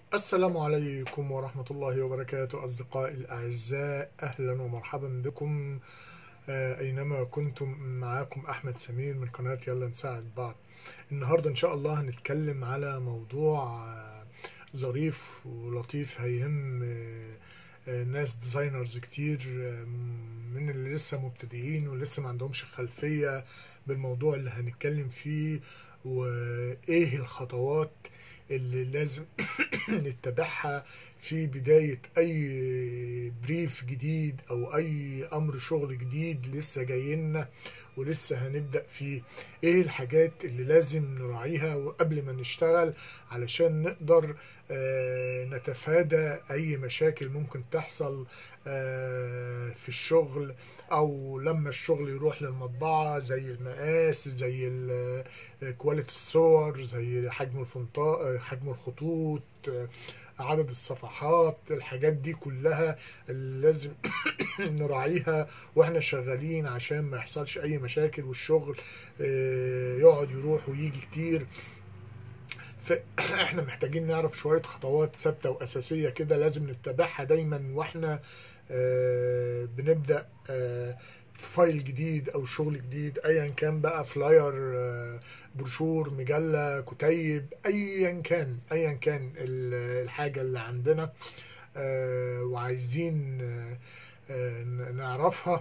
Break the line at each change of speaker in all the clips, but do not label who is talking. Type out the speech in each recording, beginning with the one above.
السلام عليكم ورحمة الله وبركاته أصدقائي الأعزاء أهلا ومرحبا بكم آه، أينما كنتم معاكم أحمد سمير من قناة يلا نساعد بعض النهاردة إن شاء الله هنتكلم على موضوع آه، ظريف ولطيف هيهم آه، آه، ناس ديزاينرز كتير آه، من اللي لسه مبتدئين ولسه ما عندهمش خلفية بالموضوع اللي هنتكلم فيه وإيه الخطوات اللي لازم نتبعها في بداية أي بريف جديد أو أي أمر شغل جديد لسه جاي لنا ولسه هنبدأ فيه إيه الحاجات اللي لازم نراعيها قبل ما نشتغل علشان نقدر آه، نتفادى أي مشاكل ممكن تحصل آه، في الشغل أو لما الشغل يروح للمطبعة زي المقاس زي ال- كواليتي الصور زي حجم الفونتا حجم الخطوط عدد الصفحات الحاجات دي كلها اللي لازم نراعيها واحنا شغالين عشان ما يحصلش اي مشاكل والشغل آه، يقعد يروح ويجي كتير فاحنا محتاجين نعرف شوية خطوات ثابتة وأساسية كده لازم نتبعها دايما واحنا آه، بنبدأ آه، فايل جديد او شغل جديد ايا كان بقى فلاير آه، بروشور مجلة كتيب ايا كان ايا كان ال- الحاجة اللي عندنا آه، وعايزين آه، آه، نعرفها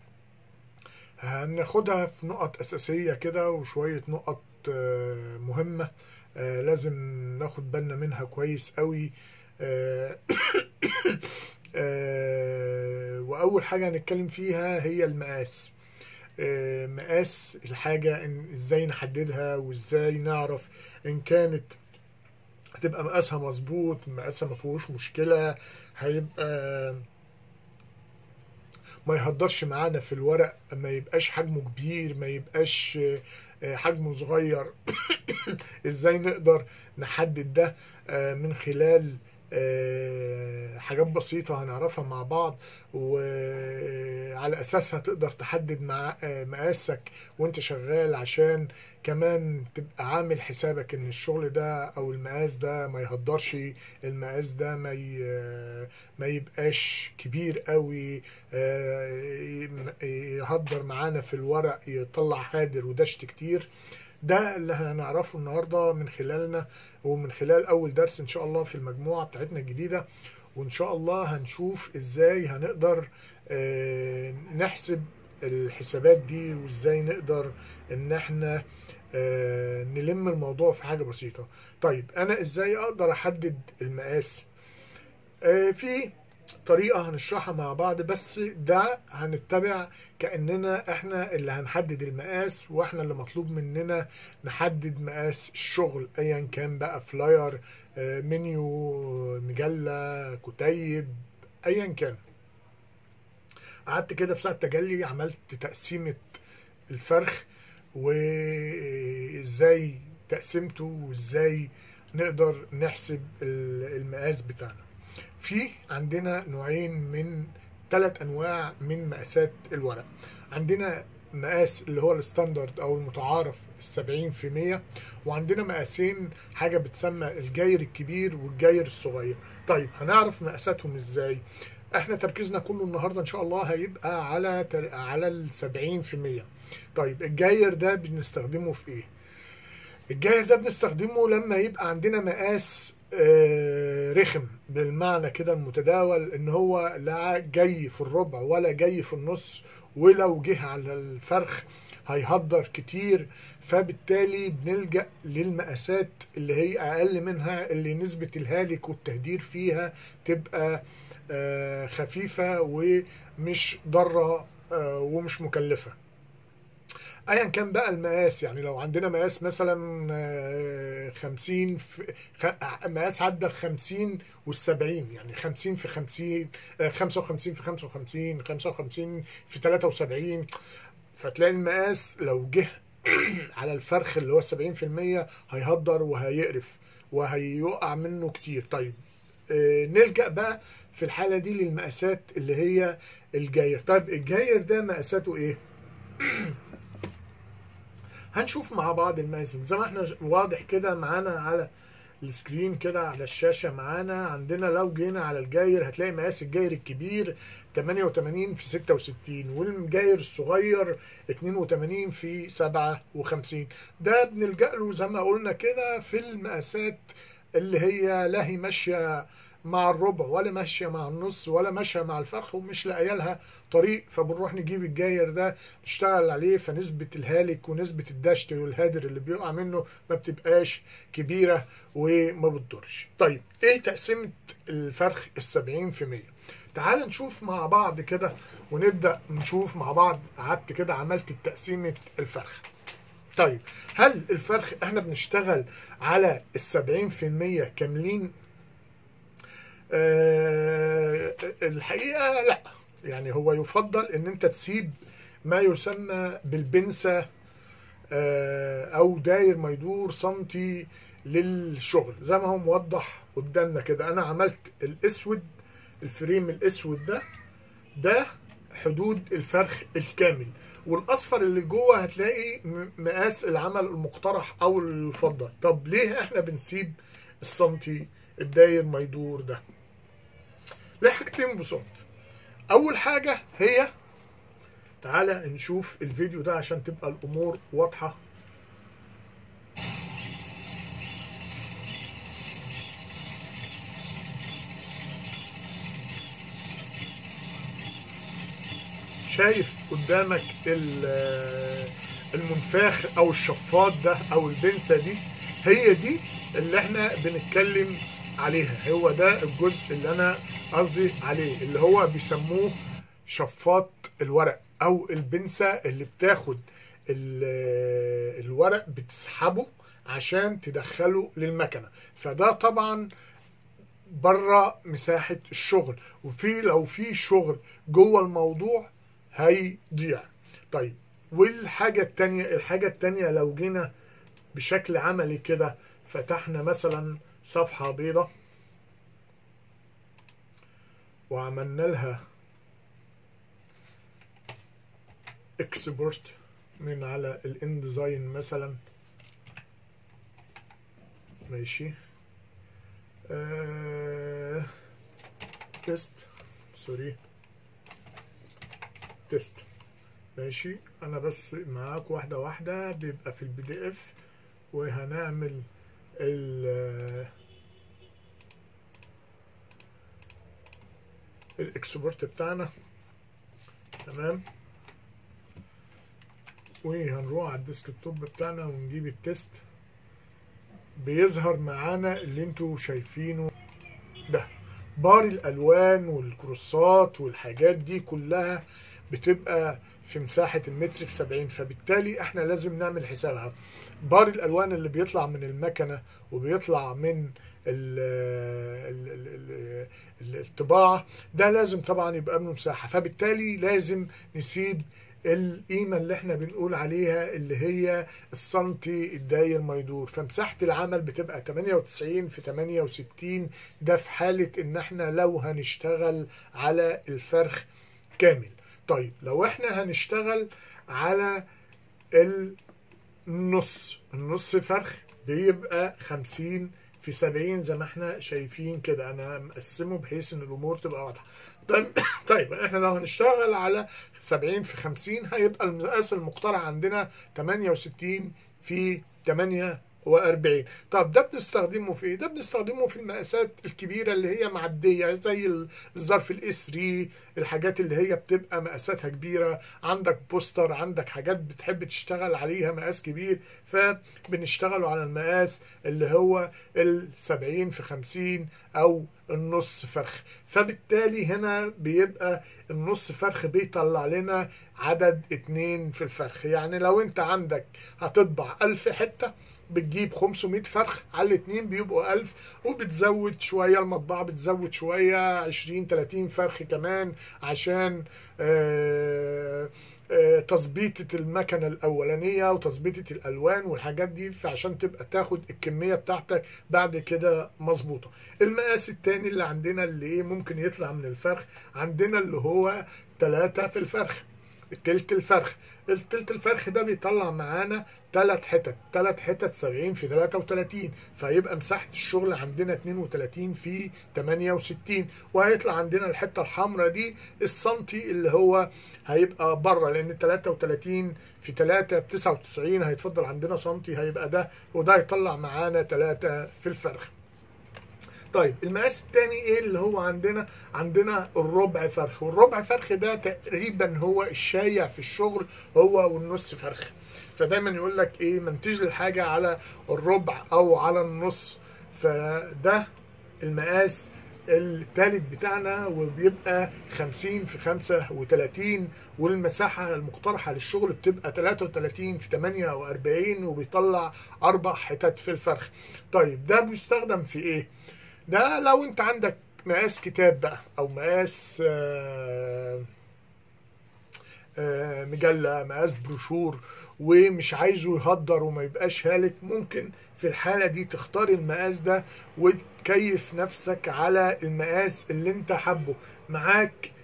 هناخدها في نقط أساسية كده وشوية نقط آه، مهمة آه، لازم ناخد بالنا منها كويس قوي آه، آه، وأول حاجة هنتكلم فيها هي المقاس آه، مقاس الحاجة إن ازاي نحددها وازاي نعرف ان كانت هتبقى مقاسها مظبوط مقاسها ما فيهوش مشكلة هيبقى ما يهدرش معانا في الورق ما يبقاش حجمه كبير ما يبقاش آه، حجمه صغير ازاي نقدر نحدد ده آه، من خلال آه، حاجات بسيطة هنعرفها مع بعض وعلى أساسها تقدر تحدد مع آه، مقاسك وانت شغال عشان كمان تبقى عامل حسابك ان الشغل ده او المقاس ده ما يهدرش المقاس ده ما ي- ما يبقاش كبير قوي آه، يهدر معانا في الورق يطلع هادر ودشت كتير ده اللي هنعرفه النهارده من خلالنا ومن خلال اول درس ان شاء الله في المجموعه بتاعتنا الجديده وان شاء الله هنشوف ازاي هنقدر آه، نحسب الحسابات دي وازاي نقدر ان احنا آه، نلم الموضوع في حاجه بسيطه طيب انا ازاي اقدر احدد المقاس آه، في طريقة هنشرحها مع بعض بس ده هنتبع كأننا احنا اللي هنحدد المقاس واحنا اللي مطلوب مننا نحدد مقاس الشغل ايا كان بقى فلاير آه، منيو مجلة كتيب ايا كان قعدت كده في ساعة تجلي عملت تقسيمة الفرخ وازاي تقسيمته وازاي نقدر نحسب ال- المقاس بتاعنا في عندنا نوعين من ثلاث انواع من مقاسات الورق عندنا مقاس اللي هو الستاندرد او المتعارف السبعين في مية وعندنا مقاسين حاجة بتسمى الجاير الكبير والجاير الصغير طيب هنعرف مقاساتهم ازاي احنا تركيزنا كله النهاردة ان شاء الله هيبقى على تر... على السبعين في مية طيب الجاير ده بنستخدمه في ايه الجاير ده بنستخدمه لما يبقى عندنا مقاس آه، رخم بالمعنى كده المتداول ان هو لا جاي في الربع ولا جاي في النص ولو جه على الفرخ هيهدر كتير فبالتالي بنلجأ للمقاسات اللي هي اقل منها اللي نسبة الهالك والتهدير فيها تبقى آه، خفيفة ومش ضارة آه، ومش مكلفة ايا كان بقى المقاس يعني لو عندنا مقاس مثلا آه، 50 في خ- مقاس عدى ال 50 وال 70 يعني 50 في 50 آه، 55 في 55 55 في 73 فتلاقي المقاس لو جه على الفرخ اللي هو 70% هيهدر وهيقرف وهيقع منه كتير طيب آه، نلجأ بقى في الحالة دي للمقاسات اللي هي الجاير طيب الجاير ده مقاساته ايه؟ هنشوف مع بعض المقاسات زي ما احنا واضح كده معانا على السكرين كده على الشاشة معانا عندنا لو جينا على الجاير هتلاقي مقاس الجاير الكبير 88 في 66 والجاير الصغير 82 في 57 ده بنلجأ له زي ما قلنا كده في المقاسات اللي هي لا هي ماشية مع الربع ولا ماشيه مع النص ولا ماشيه مع الفرخ ومش لاقيه لها طريق فبنروح نجيب الجاير ده نشتغل عليه فنسبه الهالك ونسبه الدشت والهادر اللي بيقع منه ما بتبقاش كبيره وما بتضرش. طيب ايه تقسيمه الفرخ ال 70%؟ تعال نشوف مع بعض كده ونبدا نشوف مع بعض قعدت كده عملت تقسيمه الفرخ. طيب هل الفرخ احنا بنشتغل على ال 70% كاملين أه الحقيقه لا يعني هو يفضل ان انت تسيب ما يسمى بالبنسه أه او داير ما يدور سنتي للشغل زي ما هو موضح قدامنا كده انا عملت الاسود الفريم الاسود ده ده حدود الفرخ الكامل والاصفر اللي جوه هتلاقي مقاس العمل المقترح او اللي يفضل طب ليه احنا بنسيب السنتي الداير ما يدور ده لحاجتين بسيط اول حاجه هي تعالى نشوف الفيديو ده عشان تبقى الامور واضحه شايف قدامك المنفاخ او الشفاط ده او البنسه دي هي دي اللي احنا بنتكلم عليها هو ده الجزء اللي انا قصدي عليه اللي هو بيسموه شفاط الورق او البنسه اللي بتاخد الورق بتسحبه عشان تدخله للمكنه فده طبعا بره مساحه الشغل وفي لو في شغل جوه الموضوع هيضيع طيب والحاجه التانية الحاجه التانية لو جينا بشكل عملي كده فتحنا مثلا صفحة بيضة وعملنا لها اكسبورت من على الانديزاين مثلا ماشي آه... تيست سوري تيست ماشي انا بس معاك واحده واحده بيبقى في البي دي اف وهنعمل ال الاكسبورت بتاعنا تمام وهنروح على الديسكتوب بتاعنا ونجيب التيست بيظهر معانا اللي انتوا شايفينه ده بار الالوان والكروسات والحاجات دي كلها بتبقى في مساحة المتر في 70 فبالتالي احنا لازم نعمل حسابها بار الالوان اللي بيطلع من المكنة وبيطلع من ال ال ال ال الطباعة ده لازم طبعا يبقى منه مساحة فبالتالي لازم نسيب القيمة اللي احنا بنقول عليها اللي هي السنتي الداير ما يدور فمساحة العمل بتبقى 98 في 68 ده في حالة ان احنا لو هنشتغل على الفرخ كامل طيب لو احنا هنشتغل على النص النص فرخ بيبقى 50 في 70 زي ما احنا شايفين كده انا مقسمه بحيث ان الامور تبقى واضحه طيب طيب احنا لو هنشتغل على 70 في 50 هيبقى المقاس المقترح عندنا 68 في 48 طب ده بنستخدمه في ايه؟ ده بنستخدمه في المقاسات الكبيره اللي هي معديه زي الظرف الاس 3 الحاجات اللي هي بتبقى مقاساتها كبيره عندك بوستر عندك حاجات بتحب تشتغل عليها مقاس كبير فبنشتغلوا على المقاس اللي هو ال 70 في 50 او النص فرخ فبالتالي هنا بيبقى النص فرخ بيطلع لنا عدد اتنين في الفرخ يعني لو انت عندك هتطبع ألف حتة بتجيب 500 فرخ على الاثنين بيبقوا 1000 وبتزود شويه المطبعه بتزود شويه 20 30 فرخ كمان عشان آه تظبيطة المكنة الأولانية وتظبيطة الألوان والحاجات دي فعشان تبقى تاخد الكمية بتاعتك بعد كده مظبوطة المقاس التاني اللي عندنا اللي ايه ممكن يطلع من الفرخ عندنا اللي هو ثلاثة في الفرخ تلت الفرخ التلت الفرخ ده بيطلع معانا ثلاث حتت ثلاث حتت 70 في 33 فيبقى مساحه الشغل عندنا 32 في 68 وهيطلع عندنا الحته الحمراء دي السنتي اللي هو هيبقى بره لان 33 في 3 ب 99 هيتفضل عندنا سنتي هيبقى ده وده هيطلع معانا 3 في الفرخ طيب المقاس الثاني ايه اللي هو عندنا عندنا الربع فرخ والربع فرخ ده تقريبا هو الشايع في الشغل هو والنص فرخ فدايما يقول لك ايه منتج الحاجه على الربع او على النص فده المقاس الثالث بتاعنا وبيبقى 50 في 35 والمساحة المقترحة للشغل بتبقى 33 في 48 وبيطلع أربع حتت في الفرخ. طيب ده بيستخدم في إيه؟ ده لو أنت عندك مقاس كتاب بقى أو مقاس آه آه مجلة مقاس بروشور ومش عايزه يهدر وما يبقاش هالك ممكن في الحالة دي تختار المقاس ده وتكيف نفسك على المقاس اللي انت حبه معاك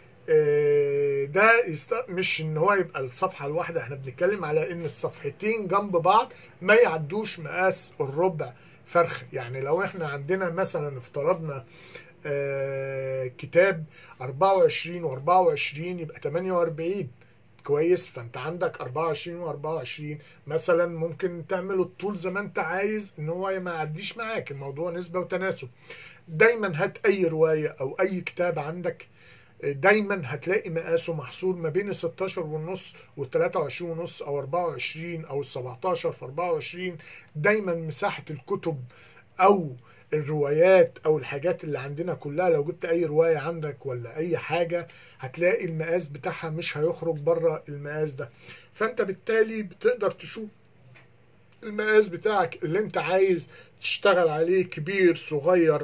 ده يست... مش ان هو يبقى الصفحة الواحدة احنا بنتكلم على ان الصفحتين جنب بعض ما يعدوش مقاس الربع فرخ يعني لو احنا عندنا مثلا افترضنا آه كتاب 24 و24 يبقى 48 كويس فانت عندك 24 و24 مثلا ممكن تعمله الطول زي ما انت عايز ان هو ما يعديش معاك الموضوع نسبه وتناسب دايما هات اي روايه او اي كتاب عندك دايما هتلاقي مقاسه محصور ما بين ال 16 ونص وال 23 ونص او 24 او ال 17 في 24 دايما مساحه الكتب او الروايات او الحاجات اللي عندنا كلها لو جبت اي روايه عندك ولا اي حاجه هتلاقي المقاس بتاعها مش هيخرج بره المقاس ده فانت بالتالي بتقدر تشوف المقاس بتاعك اللي انت عايز تشتغل عليه كبير صغير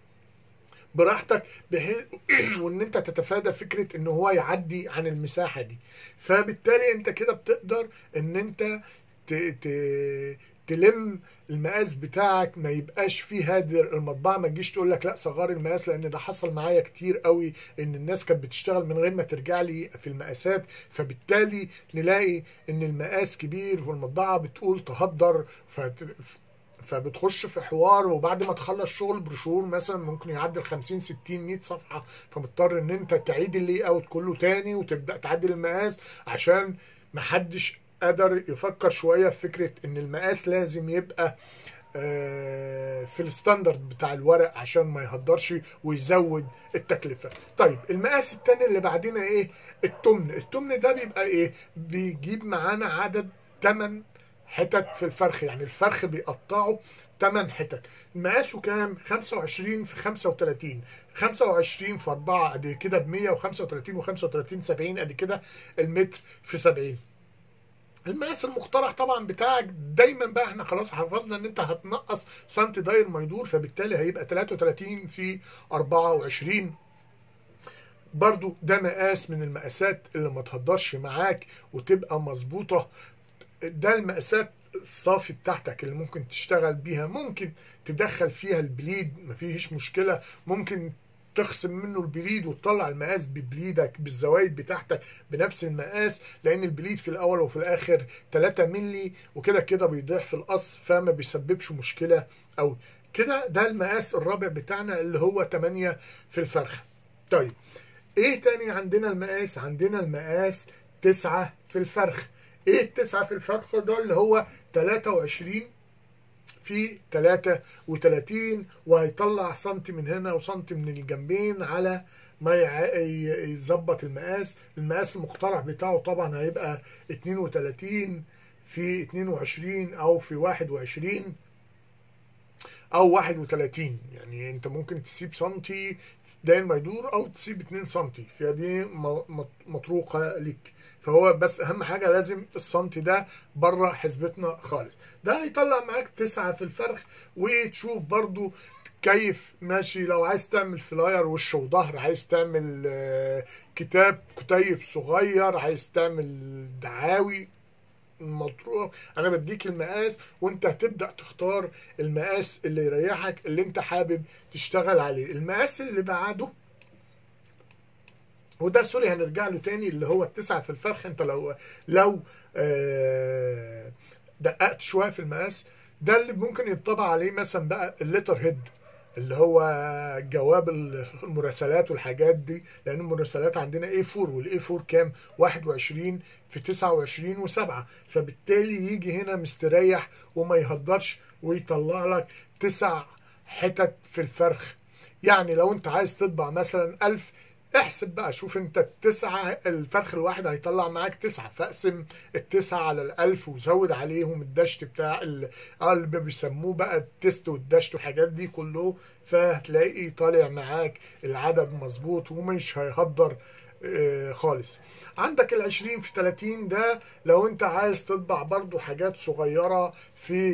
براحتك بحيث وان انت تتفادى فكره ان هو يعدي عن المساحه دي فبالتالي انت كده بتقدر ان انت ت... ت... تلم المقاس بتاعك ما يبقاش فيه هادر المطبعه ما تجيش تقول لك لا صغر المقاس لان ده حصل معايا كتير قوي ان الناس كانت بتشتغل من غير ما ترجع لي في المقاسات فبالتالي نلاقي ان المقاس كبير والمطبعه بتقول تهدر فت... فبتخش في حوار وبعد ما تخلص شغل بروشور مثلا ممكن يعدي ال 50 60 100 صفحه فمضطر ان انت تعيد اللي اوت كله تاني وتبدا تعدل المقاس عشان محدش قدر يفكر شويه في فكره ان المقاس لازم يبقى في الستاندرد بتاع الورق عشان ما يهدرش ويزود التكلفه. طيب المقاس الثاني اللي بعدين ايه؟ التمن، التمن ده بيبقى ايه؟ بيجيب معانا عدد 8 حتت في الفرخ يعني الفرخ بيقطعه 8 حتت مقاسه كام 25 في 35 25 في 4 ادي كده ب 100 و35 و35 70 ادي كده المتر في 70 المقاس المقترح طبعا بتاعك دايما بقى احنا خلاص حفظنا ان انت هتنقص سنت داير ما يدور فبالتالي هيبقى 33 في 24 برضو ده مقاس من المقاسات اللي ما تهدرش معاك وتبقى مظبوطه ده المقاسات الصافي بتاعتك اللي ممكن تشتغل بيها ممكن تدخل فيها البليد مفيش مشكلة ممكن تخصم منه البليد وتطلع المقاس ببليدك بالزوايد بتاعتك بنفس المقاس لان البليد في الاول وفي الاخر 3 مللي وكده كده بيضيع في القص فما بيسببش مشكله او كده ده المقاس الرابع بتاعنا اللي هو 8 في الفرخه طيب ايه تاني عندنا المقاس عندنا المقاس 9 في الفرخ ايه التسعة في الفرخ ده اللي هو 23 في 33 وهيطلع سنتي من هنا وسنتي من الجنبين على ما يظبط المقاس المقاس المقترح بتاعه طبعا هيبقى 32 في 22 او في 21 او 31 يعني انت ممكن تسيب سنتي داير ما يدور او تسيب 2 سنتي فدي مطروقه ليك فهو بس اهم حاجه لازم السنتي ده بره حسبتنا خالص ده هيطلع معاك تسعة في الفرخ وتشوف برضو كيف ماشي لو عايز تعمل فلاير وش وظهر عايز تعمل كتاب كتيب صغير عايز تعمل دعاوي مطروح انا بديك المقاس وانت هتبدا تختار المقاس اللي يريحك اللي انت حابب تشتغل عليه المقاس اللي بعده وده سوري هنرجع له تاني اللي هو التسعة في الفرخ انت لو لو آه، دققت شوية في المقاس ده اللي ممكن يطبع عليه مثلا بقى الليتر هيد اللي هو جواب المراسلات والحاجات دي لان المراسلات عندنا اي 4 والاي 4 كام 21 في 29 و7 فبالتالي يجي هنا مستريح وما يهدرش ويطلع لك تسع حتت في الفرخ يعني لو انت عايز تطبع مثلا 1000 احسب بقى شوف انت التسعة الفرخ الواحد هيطلع معاك تسعة فاقسم التسعة على الألف وزود عليهم الدشت بتاع ال- اه اللي بيسموه بقى التست والدشت والحاجات دي كله فهتلاقي طالع معاك العدد مظبوط ومش هيهدر آه، خالص عندك العشرين في 30 ده لو انت عايز تطبع برضو حاجات صغيرة في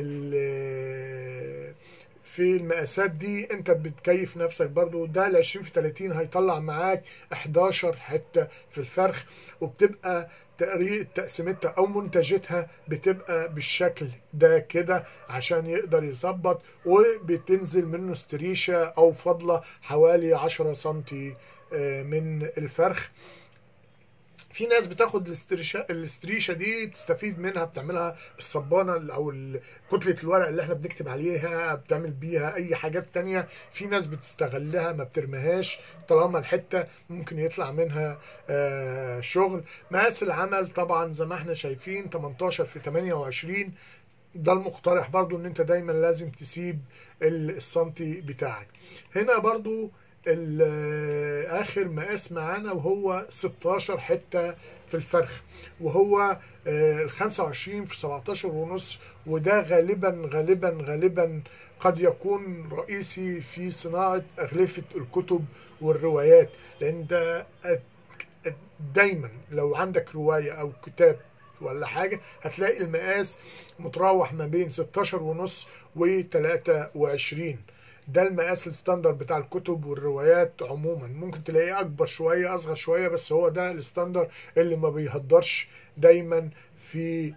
ال- في المقاسات دي انت بتكيف نفسك برضو ده ال 20 في 30 هيطلع معاك 11 حته في الفرخ وبتبقى تقريب تقسيمتها او منتجتها بتبقى بالشكل ده كده عشان يقدر يظبط وبتنزل منه استريشه او فضله حوالي 10 سنتي آه، من الفرخ في ناس بتاخد الاستريشه الاستريشه دي بتستفيد منها بتعملها الصبانه او ال- كتله الورق اللي احنا بنكتب عليها بتعمل بيها اي حاجات تانية في ناس بتستغلها ما بترميهاش طالما الحته ممكن يطلع منها آه، شغل مقاس العمل طبعا زي ما احنا شايفين 18 في 28 ده المقترح برضو ان انت دايما لازم تسيب ال- السنتي بتاعك هنا برضو ال- اخر مقاس معانا وهو 16 حته في الفرخ وهو آه، ال 25 في 17 ونص وده غالبا غالبا غالبا قد يكون رئيسي في صناعه اغلفه الكتب والروايات لان ده دايما لو عندك روايه او كتاب ولا حاجه هتلاقي المقاس متراوح ما بين 16 ونص و 23 ده المقاس الستاندر بتاع الكتب والروايات عموما ممكن تلاقيه اكبر شويه اصغر شويه بس هو ده الستاندر اللي ما بيهدرش دايما في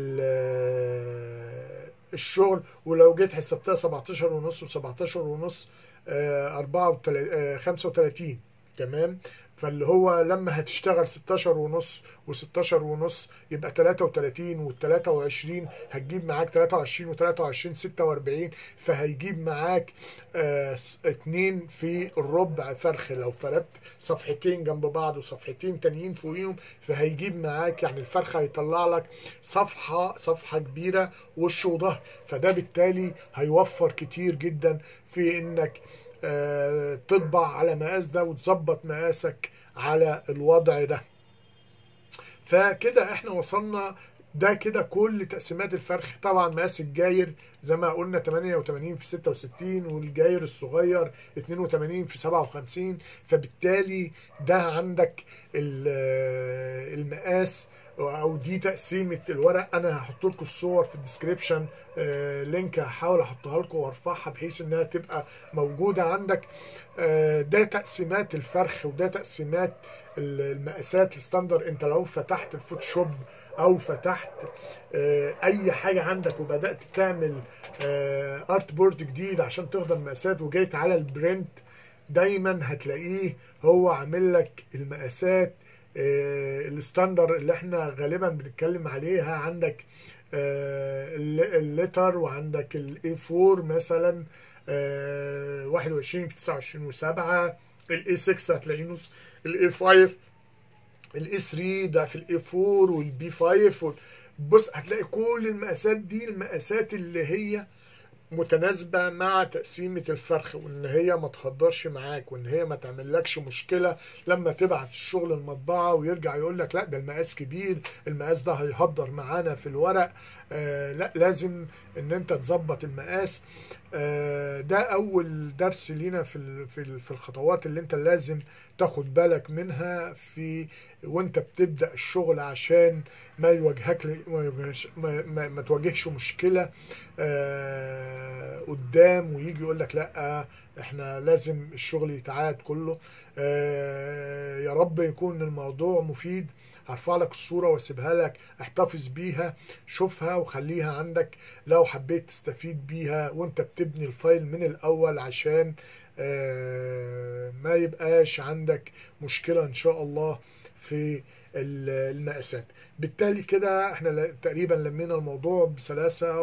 ال- الشغل ولو جيت حسبتها 17 ونص و17 ونص 35 تمام فاللي هو لما هتشتغل 16 ونص و16 ونص يبقى 33 وال 23 هتجيب معاك 23 و23 46 فهيجيب معاك آه، س- اتنين في الربع فرخ لو فردت صفحتين جنب بعض وصفحتين تانيين فوقيهم فهيجيب معاك يعني الفرخ هيطلع لك صفحة صفحة كبيرة وش وظهر فده بالتالي هيوفر كتير جدا في انك آه، تطبع على مقاس ده وتظبط مقاسك على الوضع ده فكده احنا وصلنا ده كده كل تقسيمات الفرخ طبعا مقاس الجاير زي ما قلنا 88 في 66 والجاير الصغير 82 في 57 فبالتالي ده عندك ال- المقاس او دي تقسيمه الورق انا هحط لكم الصور في الديسكريبشن آه، لينك هحاول احطها لكم وارفعها بحيث انها تبقى موجوده عندك آه، ده تقسيمات الفرخ وده تقسيمات المقاسات الستاندر انت لو فتحت الفوتوشوب او فتحت آه، اي حاجه عندك وبدات تعمل ارت بورد جديد عشان تاخد المقاسات وجيت على البرنت دايما هتلاقيه هو عامل لك المقاسات آه، الستاندر اللي احنا غالبا بنتكلم عليها عندك آه، الل- الليتر وعندك الاي 4 مثلا آه، 21 في 29 و7 الاي 6 هتلاقيه نص الاي 5 الاي 3 ده في الاي 4 والبي 5 بص هتلاقي كل المقاسات دي المقاسات اللي هي متناسبة مع تقسيمة الفرخ وان هي ما تهدرش معاك وان هي ما تعملكش مشكلة لما تبعت الشغل المطبعة ويرجع يقول لك لا ده المقاس كبير المقاس ده هيهدر معانا في الورق آه لا لازم ان انت تظبط المقاس آه ده اول درس لينا في ال- في ال- في الخطوات اللي انت لازم تاخد بالك منها في وانت بتبدأ الشغل عشان ما يواجهك ما, يواجهش ما, ما, ما تواجهش مشكلة آه، قدام ويجي يقول لك لا احنا لازم الشغل يتعاد كله يا رب يكون الموضوع مفيد هرفع لك الصورة واسيبها لك احتفظ بيها شوفها وخليها عندك لو حبيت تستفيد بيها وانت بتبني الفايل من الاول عشان ما يبقاش عندك مشكلة ان شاء الله في المقاسات بالتالي كده احنا تقريبا لمينا الموضوع بسلاسة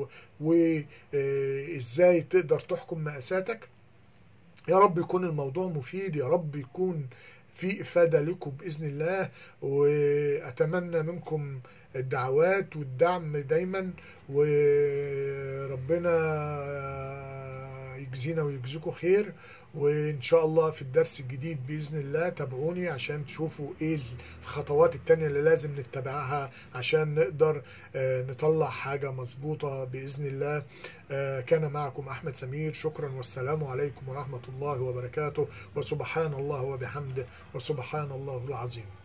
وازاي تقدر تحكم مقاساتك يا رب يكون الموضوع مفيد يا رب يكون في إفادة لكم بإذن الله وأتمنى منكم الدعوات والدعم دايما وربنا يجزينا ويجزيكم خير وإن شاء الله في الدرس الجديد بإذن الله تابعوني عشان تشوفوا إيه الخطوات التانية اللي لازم نتبعها عشان نقدر نطلع حاجة مظبوطة بإذن الله كان معكم أحمد سمير شكرا والسلام عليكم ورحمة الله وبركاته وسبحان الله وبحمده وسبحان الله العظيم